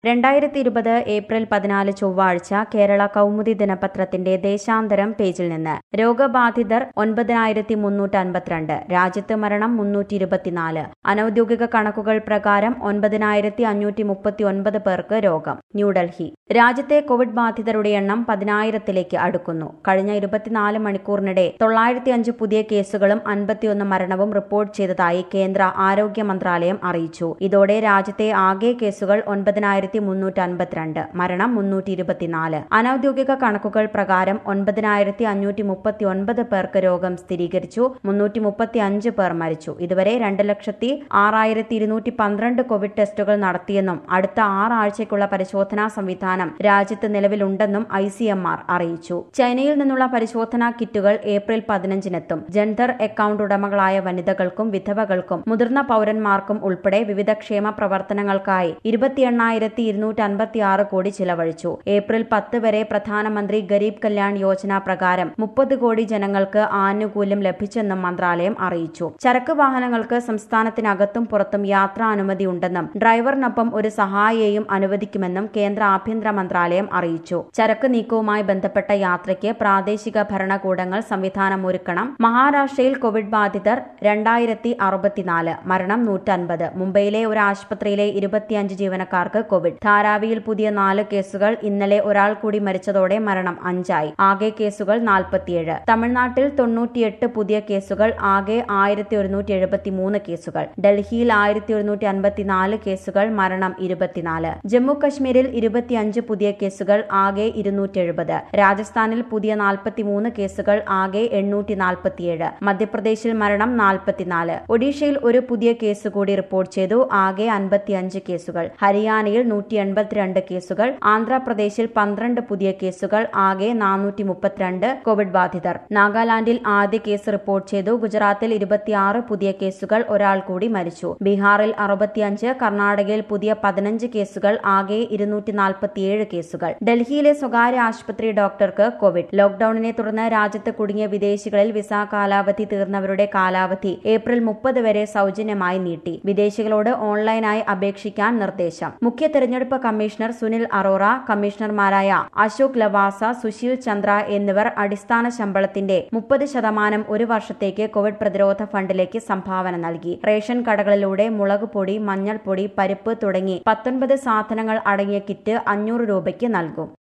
രണ്ടായിരത്തി ഇരുപത് ഏപ്രിൽ പതിനാല് ചൊവ്വാഴ്ച കേരള കൗമുദി ദിനപത്രത്തിന്റെ ദേശാന്തരം പേജിൽ നിന്ന് രോഗബാധിതർ ഒൻപതിനായിരത്തി മുന്നൂറ്റി അൻപത്തിരണ്ട് രാജ്യത്ത് മരണം മുന്നൂറ്റി ഇരുപത്തിനാല് അനൌദ്യോഗിക കണക്കുകൾ പ്രകാരം ഒൻപതിനായിരത്തി അഞ്ഞൂറ്റി മുപ്പത്തി ഒൻപത് പേർക്ക് രോഗം ന്യൂഡൽഹി രാജ്യത്തെ കോവിഡ് ബാധിതരുടെ എണ്ണം പതിനായിരത്തിലേക്ക് അടുക്കുന്നു കഴിഞ്ഞ ഇരുപത്തിനാല് മണിക്കൂറിനിടെ തൊള്ളായിരത്തി അഞ്ച് പുതിയ കേസുകളും അൻപത്തിയൊന്ന് മരണവും റിപ്പോർട്ട് ചെയ്തതായി കേന്ദ്ര ആരോഗ്യ മന്ത്രാലയം അറിയിച്ചു ഇതോടെ രാജ്യത്തെ ആകെ കേസുകൾ ഒൻപതിനായിരത്തി മുന്നൂറ്റി അൻപത്തിരണ്ട് മരണം മുന്നൂറ്റി ഇരുപത്തിനാല് അനൌദ്യോഗിക കണക്കുകൾ പ്രകാരം ഒൻപതിനായിരത്തി അഞ്ഞൂറ്റി മുപ്പത്തി ഒൻപത് പേർക്ക് രോഗം സ്ഥിരീകരിച്ചു മുന്നൂറ്റി മുപ്പത്തി അഞ്ച് പേർ മരിച്ചു ഇതുവരെ രണ്ട് ലക്ഷത്തി ആറായിരത്തി ഇരുന്നൂറ്റി പന്ത്രണ്ട് കോവിഡ് ടെസ്റ്റുകൾ നടത്തിയെന്നും അടുത്ത ആറാഴ്ചയ്ക്കുള്ള പരിശോധനാ സംവിധാനം രാജ്യത്ത് നിലവിലുണ്ടെന്നും ഐ സി എം ആർ അറിയിച്ചു ചൈനയിൽ നിന്നുള്ള പരിശോധനാ കിറ്റുകൾ ഏപ്രിൽ പതിനഞ്ചിനെത്തും ജൻധർ അക്കൌണ്ട് ഉടമകളായ വനിതകൾക്കും വിധവകൾക്കും മുതിർന്ന പൌരന്മാർക്കും ഉൾപ്പെടെ വിവിധ ക്ഷേമ പ്രവർത്തനങ്ങൾക്കായി ഇരുപത്തി എണ്ണായിരത്തി ഇരുന്നൂറ്റി അൻപത്തി ആറ് കോടി ചിലവഴിച്ചു ഏപ്രിൽ പത്ത് വരെ പ്രധാനമന്ത്രി ഗരീബ് കല്യാൺ യോജന പ്രകാരം മുപ്പത് കോടി ജനങ്ങൾക്ക് ആനുകൂല്യം ലഭിച്ചെന്നും മന്ത്രാലയം അറിയിച്ചു ചരക്ക് വാഹനങ്ങൾക്ക് സംസ്ഥാനത്തിനകത്തും പുറത്തും യാത്രാ അനുമതിയുണ്ടെന്നും ഡ്രൈവറിനൊപ്പം ഒരു സഹായിയെയും അനുവദിക്കുമെന്നും കേന്ദ്ര ആഭ്യന്തര മന്ത്രാലയം അറിയിച്ചു ചരക്ക് നീക്കവുമായി ബന്ധപ്പെട്ട യാത്രയ്ക്ക് പ്രാദേശിക ഭരണകൂടങ്ങൾ സംവിധാനം ഒരുക്കണം മഹാരാഷ്ട്രയിൽ കോവിഡ് ബാധിതർ രണ്ടായിരത്തി അറുപത്തിനാല് മരണം നൂറ്റൻപത് മുംബൈയിലെ ഒരു ആശുപത്രിയിലെ ഇരുപത്തിയഞ്ച് ജീവനക്കാർക്ക് കോവിഡ് ധാരാവിയിൽ പുതിയ നാല് കേസുകൾ ഇന്നലെ ഒരാൾ കൂടി മരിച്ചതോടെ മരണം അഞ്ചായി ആകെ കേസുകൾ നാൽപ്പത്തിയേഴ് തമിഴ്നാട്ടിൽ തൊണ്ണൂറ്റിയെട്ട് പുതിയ കേസുകൾ ആകെ ആയിരത്തി ഒരുന്നൂറ്റി എഴുപത്തിമൂന്ന് കേസുകൾ ഡൽഹിയിൽ ആയിരത്തി ഒരുന്നൂറ്റി അൻപത്തിനാല് കേസുകൾ മരണം ഇരുപത്തിനാല് ജമ്മു കശ്മീരിൽ ഇരുപത്തിയഞ്ച് പുതിയ കേസുകൾ ആകെ ഇരുന്നൂറ്റി എഴുപത് രാജസ്ഥാനിൽ പുതിയ നാൽപ്പത്തിമൂന്ന് കേസുകൾ ആകെ എണ്ണൂറ്റി നാൽപ്പത്തിയേഴ് മധ്യപ്രദേശിൽ മരണം നാൽപ്പത്തിനാല് ഒഡീഷയിൽ ഒരു പുതിയ കേസ് കൂടി റിപ്പോർട്ട് ചെയ്തു ആകെ അൻപത്തിയഞ്ച് കേസുകൾ ഹരിയാനയിൽ നൂറ്റി എൺപത്തിരണ്ട് കേസുകൾ ആന്ധ്രാപ്രദേശിൽ പന്ത്രണ്ട് പുതിയ കേസുകൾ ആകെ നാനൂറ്റി മുപ്പത്തിരണ്ട് കോവിഡ് ബാധിതർ നാഗാലാൻഡിൽ ആദ്യ കേസ് റിപ്പോർട്ട് ചെയ്തു ഗുജറാത്തിൽ ഇരുപത്തിയാറ് പുതിയ കേസുകൾ ഒരാൾ കൂടി മരിച്ചു ബീഹാറിൽ അറുപത്തിയഞ്ച് കർണാടകയിൽ പുതിയ പതിനഞ്ച് കേസുകൾ ആകെ ഇരുന്നൂറ്റി നാൽപ്പത്തിയേഴ് കേസുകൾ ഡൽഹിയിലെ സ്വകാര്യ ആശുപത്രി ഡോക്ടർക്ക് കോവിഡ് ലോക്ഡൌണിനെ തുടർന്ന് രാജ്യത്ത് കുടുങ്ങിയ വിദേശികളിൽ വിസ കാലാവധി തീർന്നവരുടെ കാലാവധി ഏപ്രിൽ മുപ്പത് വരെ സൗജന്യമായി നീട്ടി വിദേശികളോട് ഓൺലൈനായി അപേക്ഷിക്കാൻ നിർദ്ദേശം മുഖ്യ തെരഞ്ഞെടുപ്പ് കമ്മീഷണർ സുനിൽ അറോറ കമ്മീഷണർമാരായ അശോക് ലവാസ സുശീൽ ചന്ദ്ര എന്നിവർ അടിസ്ഥാന ശമ്പളത്തിന്റെ മുപ്പത് ശതമാനം ഒരു വർഷത്തേക്ക് കോവിഡ് പ്രതിരോധ ഫണ്ടിലേക്ക് സംഭാവന നൽകി റേഷൻ കടകളിലൂടെ മുളക് പൊടി മഞ്ഞൾപ്പൊടി പരിപ്പ് തുടങ്ങി പത്തൊൻപത് സാധനങ്ങൾ അടങ്ങിയ കിറ്റ് അഞ്ഞൂറ് രൂപയ്ക്ക് നൽകും